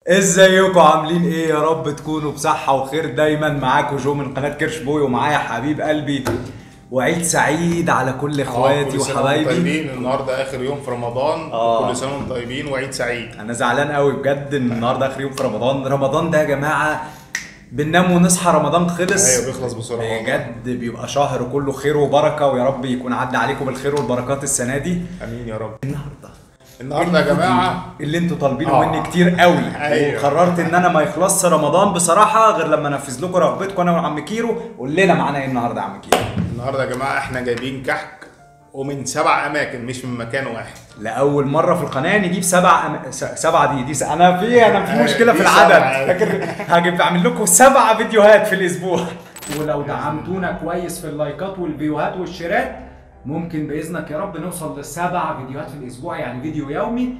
ازيكم عاملين ايه يا رب تكونوا بصحة وخير دايما معاكم جو من قناة كرش بوي ومعايا حبيب قلبي وعيد سعيد على كل اخواتي كل سنة وانتم وحبايبي طيبين النهارده اخر يوم في رمضان آه. كل سنه وانتم طيبين وعيد سعيد انا زعلان قوي بجد ان النهارده اخر يوم في رمضان رمضان ده يا جماعة بننام ونصحى رمضان خلص ايوه بيخلص بسرعه والله. بجد بيبقى شهر كله خير وبركة ويا رب يكون عدى عليكم بالخير والبركات السنة دي امين يا رب النهارده النهارده يا جماعه اللي انتوا طالبينه آه. مني كتير قوي أيوة. وقررت ان انا ما يخلصش رمضان بصراحه غير لما انفذ لكم رغبتكم انا وعم كيرو قول لنا معانا ايه النهارده يا عم كيرو النهارده يا جماعه احنا جايبين كحك ومن سبع اماكن مش من مكان واحد لاول مره في القناه نجيب سبع أم... س... سبعه دي دي س... انا في انا في أيوة، مشكله في دي العدد سبعة. فاكر هجيب اعمل لكم سبع فيديوهات في الاسبوع ولو دعمتونا كويس في اللايكات والفيوهات والشيرات ممكن باذنك يا رب نوصل لسبع فيديوهات في الاسبوع يعني فيديو يومي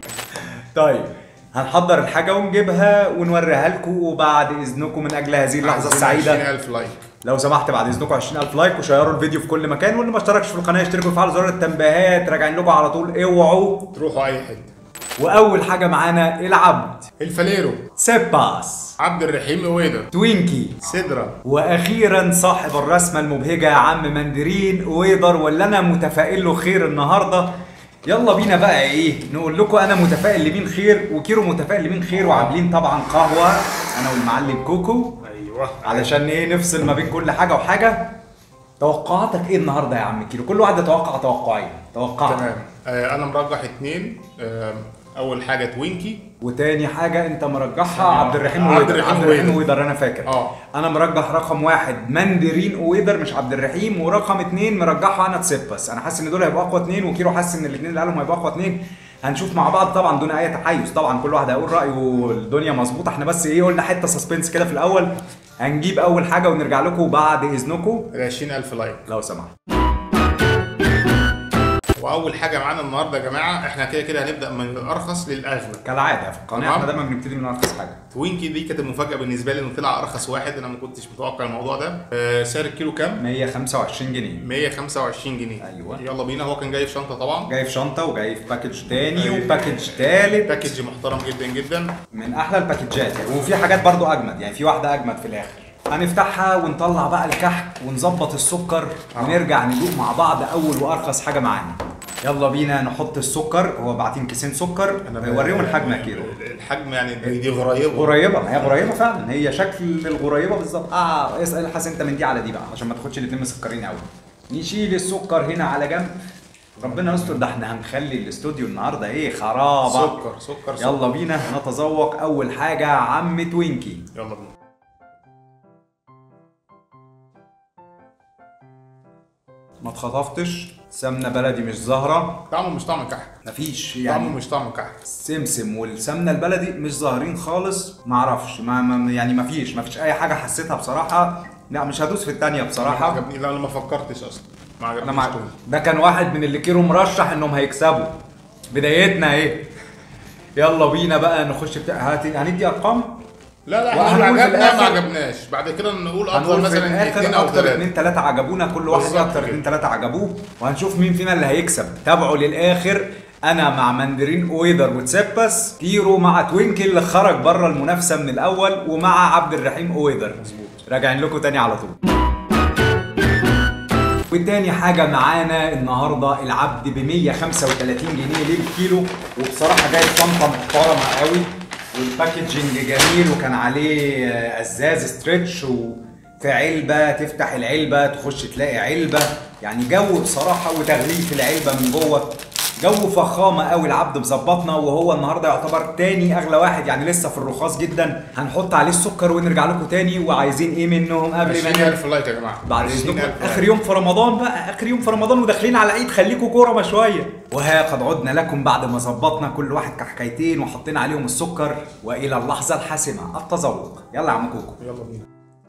طيب هنحضر الحاجة ونجيبها ونوريها لكم وبعد إذنكم من أجل هذه اللحظة السعيدة 20000 لايك لو سمحت بعد إذنكم 20000 لايك وشيروا الفيديو في كل مكان واللي ما اشتركش في القناة يشتركوا ويفعلوا زر التنبيهات راجعين لكم على طول اوعوا تروحوا اي حته وأول حاجة معانا العبد الفاليرو سيباس عبد الرحيم اويدر توينكي سدرة واخيرا صاحب الرسمه المبهجه يا عم مندرين ويقدر ولا انا متفائل له خير النهارده يلا بينا بقى ايه نقول لكم انا متفائل لمين خير وكيرو متفائل لمين خير وعاملين طبعا قهوه انا والمعلم كوكو ايوه علشان ايه نفصل ما بين كل حاجه وحاجه توقعاتك ايه النهارده يا عم كيرو كل واحد يتوقع توقعين توقع تمام آه انا مرجح اتنين آه اول حاجه توينكي وتاني حاجة أنت مرجحها آه. عبد الرحيم عبد ويدر الرحيم عبد الرحيم ويدر. ويدر أنا فاكر آه. أنا مرجح رقم واحد مندرين ويدر مش عبد الرحيم ورقم اتنين مرجحها أنا تسيبس أنا حاسس إن دول هيبقوا أقوى اتنين وكيرو حاسس إن الاتنين اللي قالهم هيبقوا أقوى اتنين هنشوف مع بعض طبعا دون أي تحيز طبعا كل واحد هيقول رأيه والدنيا مظبوطة احنا بس إيه قلنا حتة سسبنس كده في الأول هنجيب أول حاجة ونرجع لكم بعد إذنكم ال 20000 لايك لو سمحت واول حاجه معانا النهارده يا جماعه احنا كده كده هنبدا من الارخص للاغلى كالعادة في القناة تمام. احنا دايما بنبتدي من أرخص حاجة توينكي دي كانت المفاجاه بالنسبه لي انه طلع ارخص واحد انا ما كنتش متوقع الموضوع ده آه سعر الكيلو كام 125 جنيه 125 جنيه أيوة. يلا بينا هو كان جاي في شنطه طبعا جاي في شنطة وجاي في باكج تاني أيوة. وباكج تالت باكج محترم جدا جدا من احلى الباكجات يعني وفي حاجات برضو اجمد يعني في واحده اجمد في الاخر هنفتحها ونطلع بقى الكحك ونظبط السكر آه. ونرجع ندوق مع بعض اول وارخص حاجه معانا يلا بينا نحط السكر هو باعتين كيسين سكر وريهم الحجم يا كيلو الحجم يعني دي, دي غريبه غريبه ما هي غريبه فعلا هي شكل الغريبه بالظبط اه اسال حسن انت من دي على دي بقى عشان ما تاخدش الاتنين مسكرين قوي نشيل السكر هنا على جنب ربنا يستر ده احنا هنخلي الاستوديو النهارده ايه خرابه سكر سكر سكر يلا بينا نتذوق اول حاجه عم توينكي يلا بينا ما اتخطفتش سمنه بلدي مش زهره طعمه مش طعم كحك مفيش طعمه يعني مش طعم كحك السمسم والسمنه البلدي مش ظاهرين خالص معرفش ما, ما يعني مفيش مفيش اي حاجه حسيتها بصراحه لا مش هدوس في التانية ما بصراحه عجبني لا انا ما فكرتش اصلا ما عجبنيش انا معاك ده كان واحد من اللي كيرو مرشح انهم هيكسبوا بدايتنا ايه يلا بينا بقى نخش بتاع هاتي هندي ارقام لا لا احنا وهنقول في عجبنا ما الآخر- عجبناش بعد كده نقول افضل هنقول في مثلا الاخر اثنين او اكتر ثلاثه اتنين تلاته عجبونا كل واحد بالظبط اكتر كده. اتنين تلاته عجبوه وهنشوف مين فينا اللي هيكسب تابعوا للاخر انا مع مندرين اويدر وتسبس كيرو مع توينكي اللي خرج بره المنافسه من الاول ومع عبد الرحيم اويدر مظبوط. راجعين لكم تاني على طول وتاني حاجة معانا النهاردة العبد ب 135 جنيه للكيلو وبصراحة جايب شنطة محترمة قوي والباكجينج جميل وكان عليه آه، ازاز ستريتش وفي علبة تفتح العلبة تخش تلاقي علبة يعني جو بصراحة وتغليف العلبة من جوه جو فخامة قوي العبد مظبطنا وهو النهارده يعتبر تاني اغلى واحد يعني لسه في الرخاص جدا هنحط عليه السكر ونرجع لكم تاني وعايزين ايه منهم قبل ما نبدأ؟ 20000 لايك يا جماعه بعد 20000 اذنكم لايك. اخر يوم في رمضان بقى اخر يوم في رمضان وداخلين على عيد خليكم كرمه شويه وها قد عدنا لكم بعد ما ظبطنا كل واحد كحكايتين وحطينا عليهم السكر والى اللحظه الحاسمه التذوق يلا يا عم كوكو يلا بينا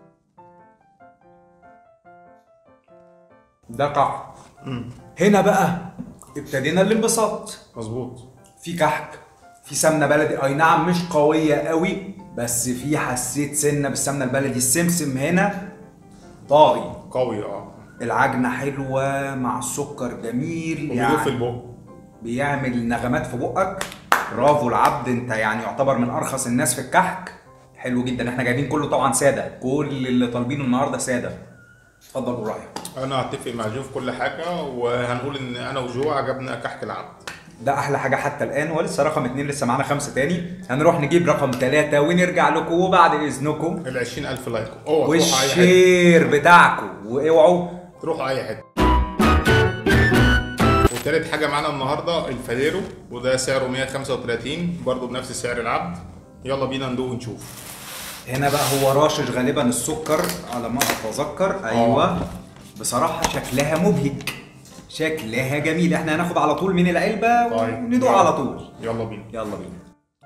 ده قاع هنا بقى ابتدينا الانبساط مظبوط في كحك في سمنه بلدي اي نعم مش قويه قوي بس في حسيت سنه بالسمنه البلدي السمسم هنا طاغي قوي اه العجنه حلوه مع السكر جميل وبيدوب في يعني البق بيعمل نغمات في بقك برافو العبد انت يعني يعتبر من ارخص الناس في الكحك حلو جدا احنا جايبين كله طبعا ساده كل اللي طالبينه النهارده ساده اتفضل قول رايك انا هتفق مع جو في كل حاجه وهنقول ان انا وجو عجبنا كحك العبد ده احلى حاجه حتى الان ولسه رقم اتنين لسه معانا خمسه تاني هنروح نجيب رقم ثلاثه ونرجع لكم وبعد اذنكم ال 20000 لايك اوعوا تروحوا اي حته والشير بتاعكم واوعوا تروحوا اي حته وتالت حاجه معانا النهارده الفاليرو وده سعره 135 برضه بنفس سعر العبد يلا بينا ندوق ونشوف هنا بقى هو راشش غالبا السكر على ما اتذكر ايوه بصراحه شكلها مبهج شكلها جميل احنا هناخد على طول من العلبه طيب. وندوق يلا. على طول يلا بينا يلا بينا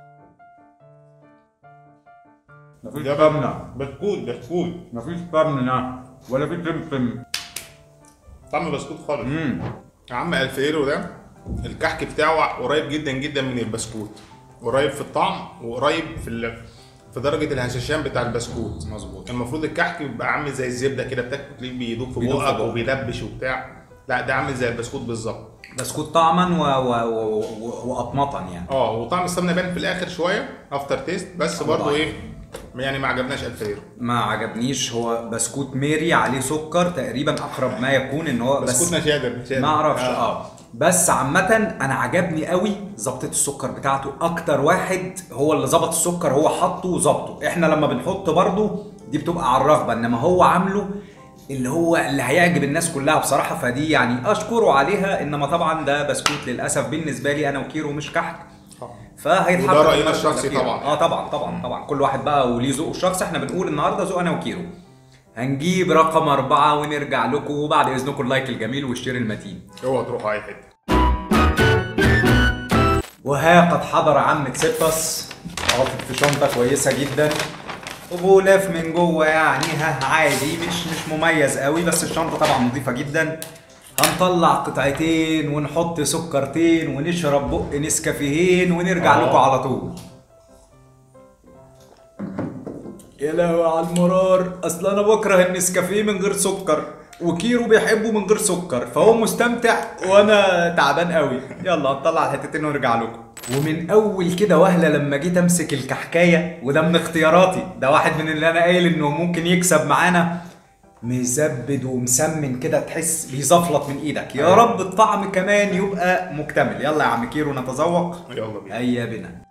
مفيش ده سمنه بسكوت بسكوت مفيش سمنه ولا في سمسم طعم بسكوت خالص امم يا عم الفيرو ده الكحك بتاعه قريب جدا جدا من البسكوت قريب في الطعم وقريب في ال... في درجه الهشاشان بتاع البسكوت مظبوط المفروض الكحك بيبقى عامل زي الزبده كده بتاكل تلاقيه بيدوب في بيدوب في بقك بقك. وبيدبش وبتاع لا ده عامل زي البسكوت بالظبط بسكوت طعما و... و... و... و... وقطمطا يعني اه وطعم السمنه بان في الاخر شويه افتر تيست بس الله برضه عليك. ايه يعني ما عجبناش الفيرو ما عجبنيش هو بسكوت ميري عليه سكر تقريبا اقرب ما يكون ان هو بس بسكوت نشادر نشادر ما اعرفش اه بس عامة انا عجبني قوي ظبطة السكر بتاعته اكتر واحد هو اللي ظبط السكر هو حطه وظبطه احنا لما بنحط برضه دي بتبقى على الرغبة انما هو عامله اللي هو اللي هيعجب الناس كلها بصراحة فدي يعني اشكره عليها انما طبعا ده بسكوت للاسف بالنسبة لي انا وكيرو مش كحك فهيتحط وده في رأينا المرتبة الشخصي الأخيرة. طبعا. اه طبعا طبعا طبعا كل واحد بقى وليه ذوقه الشخصي احنا بنقول النهارده ذوق انا وكيرو هنجيب رقم أربعة ونرجع لكم وبعد إذنكم اللايك الجميل والشير المتين اوعى تروحوا اي حته وها قد حضر عم تسبس حاطط في شنطة كويسة جدا وغلاف من جوه يعني ها عادي مش مش مميز قوي بس الشنطة طبعا نظيفة جدا هنطلع قطعتين ونحط سكرتين ونشرب بق نسكافيهين ونرجع آه. لكم على طول يا لهوي على المرار اصل انا بكره النسكافيه من غير سكر وكيرو بيحبه من غير سكر فهو مستمتع وانا تعبان قوي يلا هنطلع الحتتين ونرجع لكم ومن اول كده وهله لما جيت امسك الكحكايه وده من اختياراتي ده واحد من اللي انا قايل انه ممكن يكسب معانا مزبد ومسمن كده تحس بيزفلط من ايدك يا رب الطعم كمان يبقى مكتمل يلا يا عم كيرو نتذوق يلا بينا هيا بنا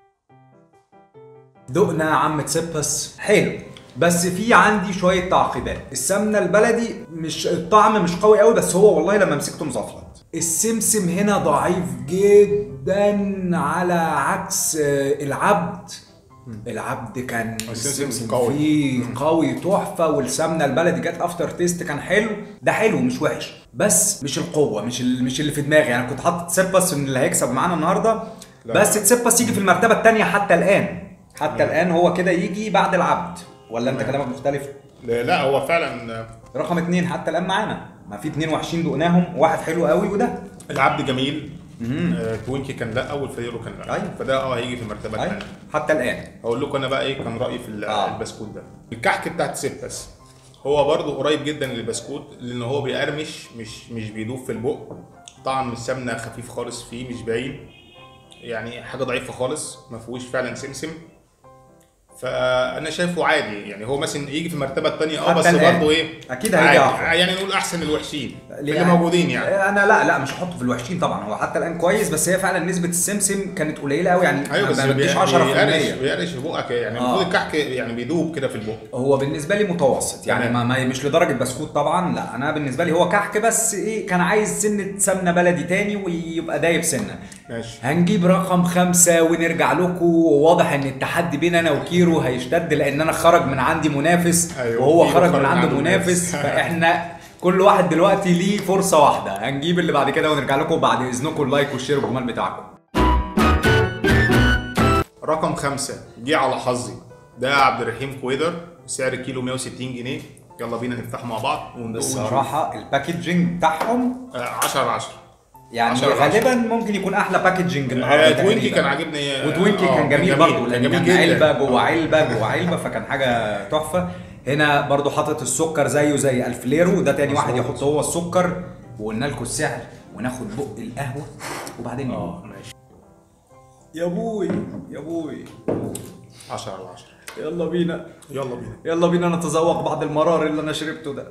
دقنا يا عم تسبس حلو بس في عندي شويه تعقيبات السمنه البلدي مش الطعم مش قوي قوي بس هو والله لما مسكته مزفلط السمسم هنا ضعيف جدا على عكس آه، العبد العبد كان السمسم قوي. فيه قوي تحفه والسمنه البلدي جت افتر تيست كان حلو ده حلو مش وحش بس مش القوه مش ال- مش اللي في دماغي يعني كنت حاطط تسبس ان اللي هيكسب معانا النهارده لا. بس تسبس يجي في المرتبه الثانيه حتى الان حتى الان هو كده يجي بعد العبد ولا انت كلامك مختلف لا لا، هو فعلا رقم اتنين حتى الان معانا ما في اتنين وحشين دقناهم واحد حلو قوي وده العبد جميل آه، توينكي كان لا اول فيرو كان لا أيوة. فده اه هيجي في المرتبه أيوة. الثانيه حتى الان هقول لكم انا بقى ايه كان رايي في ال- آه. البسكوت ده الكحك بتاعت سيبتس هو برضو قريب جدا للبسكوت لان هو بيقرمش مش مش بيدوب في البق طعم السمنه خفيف خالص فيه مش باين يعني حاجه ضعيفه خالص ما فيهوش فعلا سمسم فانا شايفه عادي يعني هو مثلا يجي في المرتبه الثانيه اه حتى بس الآن. برضه ايه أكيد هيجي عادي. أقوى. يعني نقول احسن الوحشين اللي يعني- موجودين يعني انا لا لا مش هحطه في الوحشين طبعا هو حتى الان كويس بس هي فعلا نسبه السمسم كانت قليله قوي يعني ايوه بس ما بتجيش بي- 10% بيقرش بيقرش في بقك يعني آه. المفروض الكحك يعني بيدوب كده في البق هو بالنسبه لي متوسط يعني تمام. ما, ما مش لدرجه بسكوت طبعا لا انا بالنسبه لي هو كحك بس ايه كان عايز سنه سمنه بلدي تاني ويبقى دايب سنه ماشي هنجيب رقم خمسة ونرجع لكم وواضح ان التحدي بين انا وكيرو هيشتد لان انا خرج من عندي منافس أيوة، وهو كيرو خرج من عنده منافس فاحنا كل واحد دلوقتي ليه فرصة واحدة هنجيب اللي بعد كده ونرجع لكم بعد اذنكم اللايك والشير والجمال بتاعكم رقم خمسة جه على حظي ده عبد الرحيم كويدر سعر الكيلو 160 جنيه يلا بينا نفتحه مع بعض وندوق ونشوف. بصراحة الباكجينج بتاعهم آه، 10 على 10 يعني عشرة على غالبا ممكن يكون احلى باكجينج النهارده آه، توينكي تقريباً. كان عاجبني آه، وتوينكي آه، كان جميل برضه لان كان جدا. علبه جوه آه. علبه جوه علبه فكان حاجه تحفه هنا برضه حاطط السكر زيه زي الفليرو ده تاني واحد مظبوط. يحط هو السكر وقلنا لكم السعر وناخد بق القهوه وبعدين اه نقوم. ماشي يا ابوي يا ابوي 10 على 10 يلا بينا يلا بينا يلا بينا نتذوق بعد المرار اللي انا شربته ده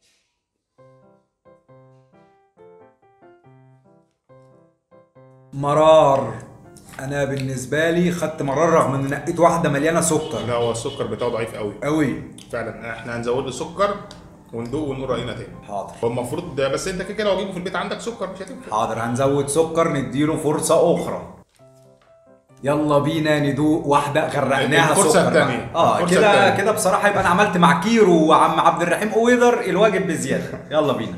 مرار انا بالنسبه لي خدت مرار رغم ان نقيت واحده مليانه سكر لا هو السكر بتاعه ضعيف قوي قوي فعلا احنا هنزود له سكر وندوق ونقول راينا تاني حاضر هو المفروض ده بس انت كده كده لو اجيبه في البيت عندك سكر مش هتفرق حاضر هنزود سكر نديله فرصه اخرى يلا بينا ندوق واحده غرقناها الفرصة سكر بقى. التانية. اه الفرصة كده التانية. كده بصراحه يبقى انا عملت مع كيرو وعم عبد الرحيم اويدر الواجب بزياده يلا بينا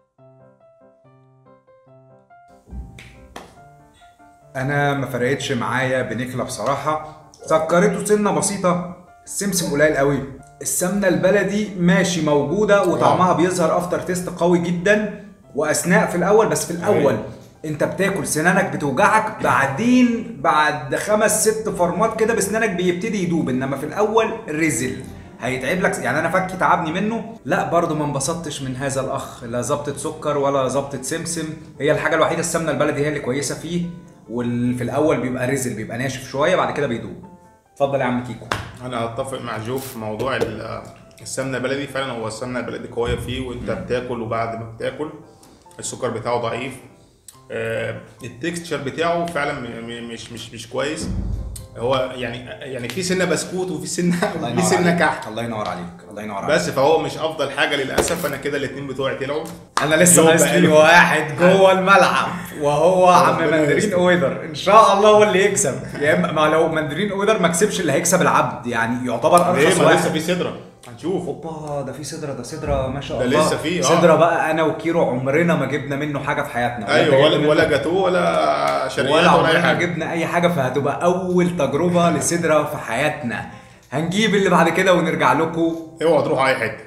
انا ما فرقتش معايا بنكله بصراحه سكرته سنه بسيطه السمسم قليل قوي السمنه البلدي ماشي موجوده وطعمها بيظهر افتر تيست قوي جدا واثناء في الاول بس في الاول أيوة. انت بتاكل سنانك بتوجعك بعدين بعد خمس ست فرمات كده بسنانك بيبتدي يدوب انما في الاول رزل هيتعب لك يعني انا فكي تعبني منه لا برضه ما انبسطتش من هذا الاخ لا ظبطه سكر ولا ظبطه سمسم هي الحاجه الوحيده السمنه البلدي هي اللي كويسه فيه وفي الاول بيبقى رزل بيبقى ناشف شويه بعد كده بيدوب اتفضل يا عم كيكو انا هتفق مع جو في موضوع ال- السمنه البلدي فعلا هو السمنه البلدي قويه فيه وانت بتاكل وبعد ما بتاكل السكر بتاعه ضعيف آه، التكستشر بتاعه فعلا م- م- مش مش مش كويس هو يعني يعني في سنه بسكوت وفي سنه الله في ينور سنه عليك. كحك الله ينور عليك الله ينور عليك بس فهو مش افضل حاجه للاسف انا كده الاثنين بتوعي طلعوا انا لسه يوم ناقص لي بقاله- واحد جوه الملعب وهو عم ربنا مندرين يستر. اويدر ان شاء الله هو اللي يكسب يا اما ما لو مندرين اويدر ما كسبش اللي هيكسب العبد يعني يعتبر ليه ارخص ما لسه واحد في صدره هنشوف اوبا ده في صدره ده صدره ما شاء ده الله لسه فيه، آه. صدره بقى انا وكيرو عمرنا ما جبنا منه حاجه في حياتنا ايوه أنت ولا جبت منه- ولا جاتوه ولا شرقيات ولا ولا اي عمرنا حاجه جبنا اي حاجه فهتبقى اول تجربه لصدره في حياتنا هنجيب اللي بعد كده ونرجع لكم اوعوا تروحوا اي حته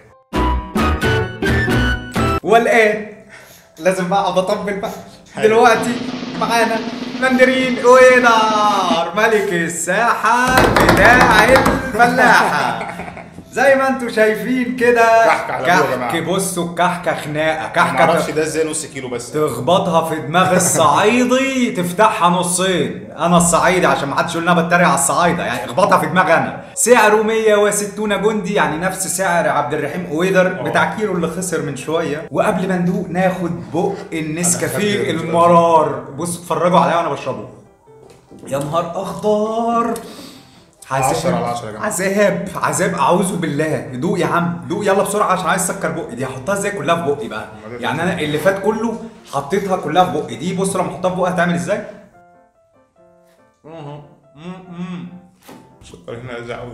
والان لازم بقى اقعد اطبل بقى دلوقتي معانا مندرين اويدار ملك الساحه بتاع الفلاحه زي ما انتم شايفين كده كحك على أبوه يا كحك جماعة. بصوا الكحكه خناقه ما كحكه اعرفش ده ازاي نص كيلو بس تخبطها في دماغ الصعيدي تفتحها نصين انا الصعيدي عشان ما حدش يقول لي انا بتريق على الصعايده يعني اخبطها في دماغ انا سعره 160 جندي يعني نفس سعر عبد الرحيم اويدر بتاع كيلو اللي خسر من شويه وقبل ما ندوق ناخد بق النسكافيه خدت- المرار بصوا اتفرجوا عليا وانا بشربه يا نهار اخضر عشرة على عشرة يا جماعة. عذاب عذاب اعوذ بالله دوق يا عم دوق يلا بسرعه عشان عايز اسكر بقي دي هحطها ازاي كلها في بقي بقى يعني انا اللي فات كله حطيتها كلها في بقي دي بص لما احطها في بقي هتعمل ازاي السكر هنا لازق قوي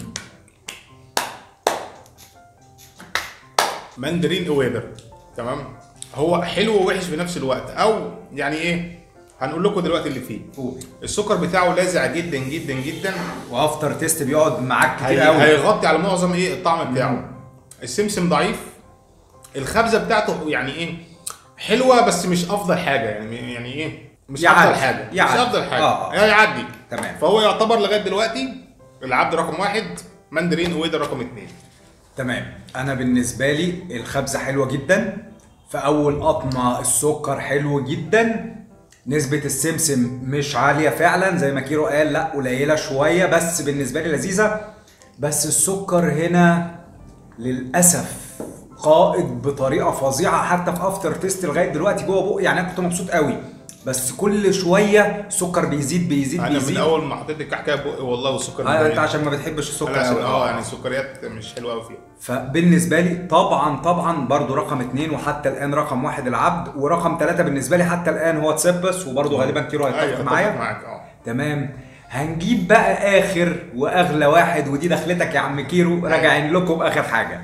ماندرين اويدر تمام هو حلو ووحش في نفس الوقت او يعني ايه هنقول لكم دلوقتي اللي فيه قول. السكر بتاعه لاذع جدا جدا جدا وافتر تيست بيقعد معاك كتير هي- قوي هيغطي على معظم ايه الطعم بتاعه السمسم ضعيف الخبزه بتاعته يعني ايه حلوه بس مش افضل حاجه يعني يعني ايه مش يعدي. افضل حاجه مش يعدي. افضل حاجه آه. آه. يعدي تمام. فهو يعتبر لغايه دلوقتي العبد رقم واحد ماندرين اويدر رقم اثنين تمام انا بالنسبه لي الخبزه حلوه جدا في اول قطمه السكر حلو جدا نسبة السمسم مش عالية فعلا زي ما كيرو قال لا قليلة شوية بس بالنسبة لي لذيذة بس السكر هنا للأسف قائد بطريقة فظيعة حتى في افتر تيست لغاية دلوقتي جوه بقي يعني انا كنت مبسوط قوي بس كل شوية السكر بيزيد بيزيد انا من بيزيد اول ما حطيت الكحكه بقي والله والسكر آه، انت مبين. عشان ما بتحبش السكر انا عشان قوي. اه يعني السكريات مش حلوه قوي فيها فبالنسبة لي طبعا طبعا برضو رقم اتنين وحتى الآن رقم واحد العبد ورقم ثلاثة بالنسبة لي حتى الآن هو تسبس وبرضو غالبا كيرو هيتفق أيوة، معايا أتفق معاك اه تمام هنجيب بقى آخر وأغلى واحد ودي دخلتك يا عم كيرو راجعين لكم آخر حاجة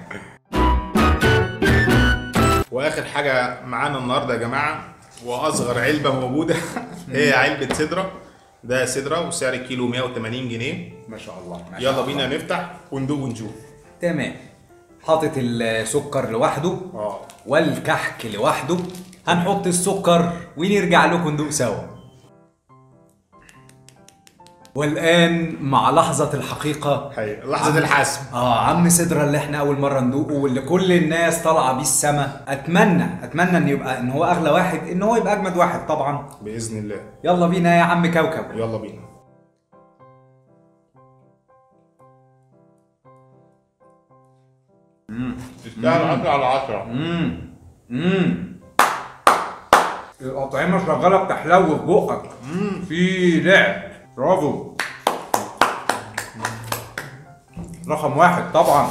واخر حاجه معانا النهارده يا جماعه واصغر علبه موجوده هي علبه سدره ده سدره وسعر الكيلو 180 جنيه ما شاء الله ما شاء يلا الله. بينا نفتح وندوق ونشوف تمام حاطط السكر لوحده اه والكحك لوحده هنحط السكر ونرجع لكم ندوق سوا والان مع لحظه الحقيقه حقيقة. لحظه الحسم اه عم سدرة اللي احنا اول مره ندوقه واللي كل الناس طالعه بيه السما اتمنى اتمنى ان يبقى ان هو اغلى واحد ان هو يبقى اجمد واحد طبعا باذن الله يلا بينا يا عم كوكب يلا بينا تستاهل 10 على 10 امم امم الاطعمه شغاله بتحلو في بقك امم في لعب برافو رقم واحد طبعا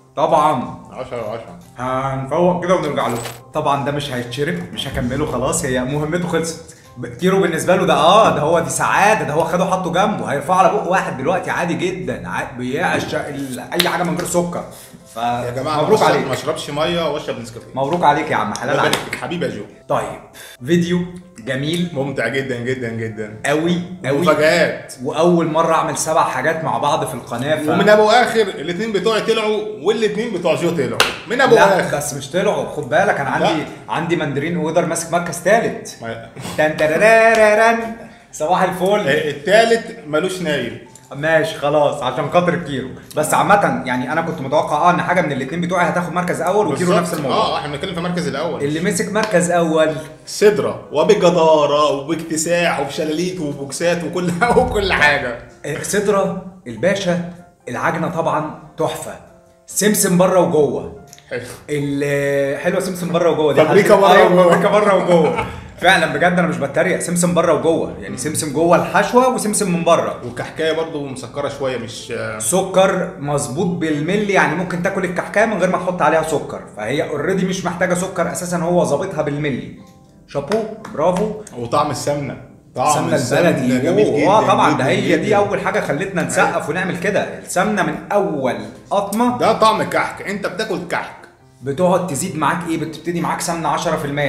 طبعا 10 على 10 هنفوق كده ونرجع له طبعا ده مش هيتشرب مش هكمله خلاص هي مهمته خلصت كيلو بالنسبه له ده اه ده هو دي سعاده ده هو خده حطه جنبه هيرفعه على بق واحد دلوقتي عادي جدا ع- بيعشق ال- اي حاجه من غير سكر ف يا جماعه مبروك ما عليك اشربش ميه واشرب نسكافيه مبروك عليك يا عم حلال الله عليك يبارك فيك حبيبي يا جو طيب فيديو جميل ممتع جدا جدا جدا قوي قوي مفاجآت واول مره اعمل سبع حاجات مع بعض في القناه ف... ومن ابو اخر الاثنين بتوعي طلعوا والاثنين بتوع جو طلعوا من ابو لا اخر بس مش طلعوا خد بالك انا عندي لا. عندي مندرين اودر ماسك مركز ثالث ما- تن ترارارارن. صباح الفل الثالث ملوش نايل ماشي خلاص عشان خاطر الكيلو بس عامة يعني انا كنت متوقع اه ان حاجة من الاثنين بتوعي هتاخد مركز اول وكيلو بالظبط. نفس الموضوع اه احنا بنتكلم في المركز الاول اللي مسك مركز اول سدرة وبجدارة وباكتساح وبشلاليت وبوكسات وكل وكل حاجة آه، سدرة الباشا العجنة طبعا تحفة سمسم بره وجوه حلو ال- حلوه سمسم بره وجوه دي فابريكا حاجة- بره أيوة، وجوه. فابريكا بره وجوه فعلا بجد انا مش بتريق سمسم بره وجوه يعني سمسم جوه الحشوه وسمسم من بره والكحكايه برضو مسكره شويه مش سكر مظبوط بالملي يعني ممكن تاكل الكحكايه من غير ما تحط عليها سكر فهي اوريدي مش محتاجه سكر اساسا هو ظابطها بالملي شابو برافو وطعم السمنه طعم السمنه البلدي جميل أوه، جدا اه طبعا جداً ده هي جداً. دي اول حاجه خلتنا نسقف ونعمل كده السمنه من اول قطمه ده طعم كحك انت بتاكل كحك بتقعد تزيد معاك ايه بتبتدي معاك سمنه 10% 20%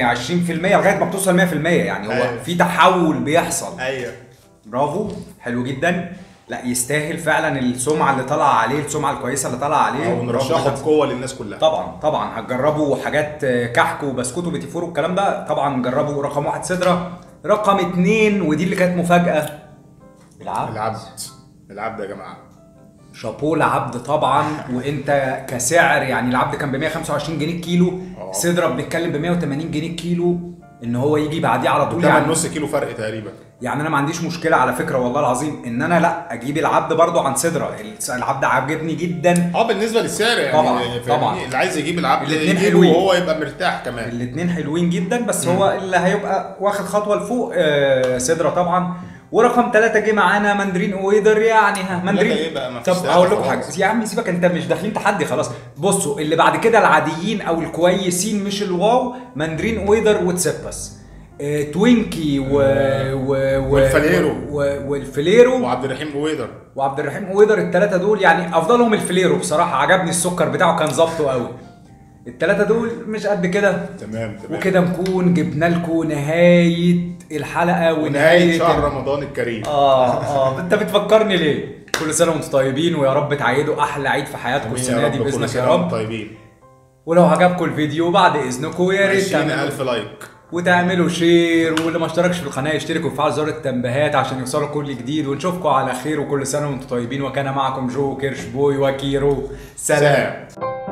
لغايه ما بتوصل 100% يعني هو أيوة. في تحول بيحصل ايوه برافو حلو جدا لا يستاهل فعلا السمعه اللي طالعه عليه السمعه الكويسه اللي طالعه عليه برافو ونرشحه بجد. بقوه للناس كلها طبعا طبعا هتجربوا حاجات كحك وبسكوت وبيتي فور والكلام ده طبعا جربوا رقم واحد سدره رقم اتنين ودي اللي كانت مفاجاه العبد العبد العبد يا جماعه شابوه العبد طبعا وانت كسعر يعني العبد كان ب 125 جنيه الكيلو اه. سدره بنتكلم ب 180 جنيه الكيلو ان هو يجي بعديه على طول يعني يعني نص كيلو فرق تقريبا يعني انا ما عنديش مشكله على فكره والله العظيم ان انا لا اجيب العبد برضو عن سدره العبد عجبني جدا اه بالنسبه للسعر يعني طبعاً، فاهمني؟ طبعاً. اللي عايز يجيب العبد الاتنين يجيبه حلوين. وهو يبقى مرتاح كمان الاتنين حلوين جدا بس هو اللي هيبقى واخد خطوه لفوق آه سدره طبعا ورقم ثلاثة جه معانا ماندرين اويدر يعني ها ماندرين ايه بقى؟ مفيش طب ثلاثة هقول لكم خلاص. حاجه يا عم سيبك انت مش داخلين تحدي خلاص بصوا اللي بعد كده العاديين او الكويسين مش الواو ماندرين اويدر وتسبس آه توينكي و... و... و... والفليرو. و... والفليرو وعبد الرحيم بويدر وعبد الرحيم اويدر الثلاثه دول يعني افضلهم الفليرو بصراحه عجبني السكر بتاعه كان ظابطه قوي الثلاثه دول مش قد كده تمام تمام وكده نكون جبنا لكم نهايه الحلقه ونهايه ونهايه شهر ال- رمضان الكريم اه اه انت بتفكرني ليه؟ كل سنه وانتم طيبين ويا رب تعيدوا احلى عيد في حياتكم آمين السنه دي كل باذنك سنة يا وانتم رب طيبين ولو عجبكم الفيديو بعد اذنكم يا ريت تعملوا 20000 لايك وتعملوا شير واللي ما اشتركش في القناه يشترك ويفعل زر التنبيهات عشان يوصلوا كل جديد ونشوفكم على خير وكل سنه وانتم طيبين وكان معكم جو كيرش بوي وكيرو سلام سلام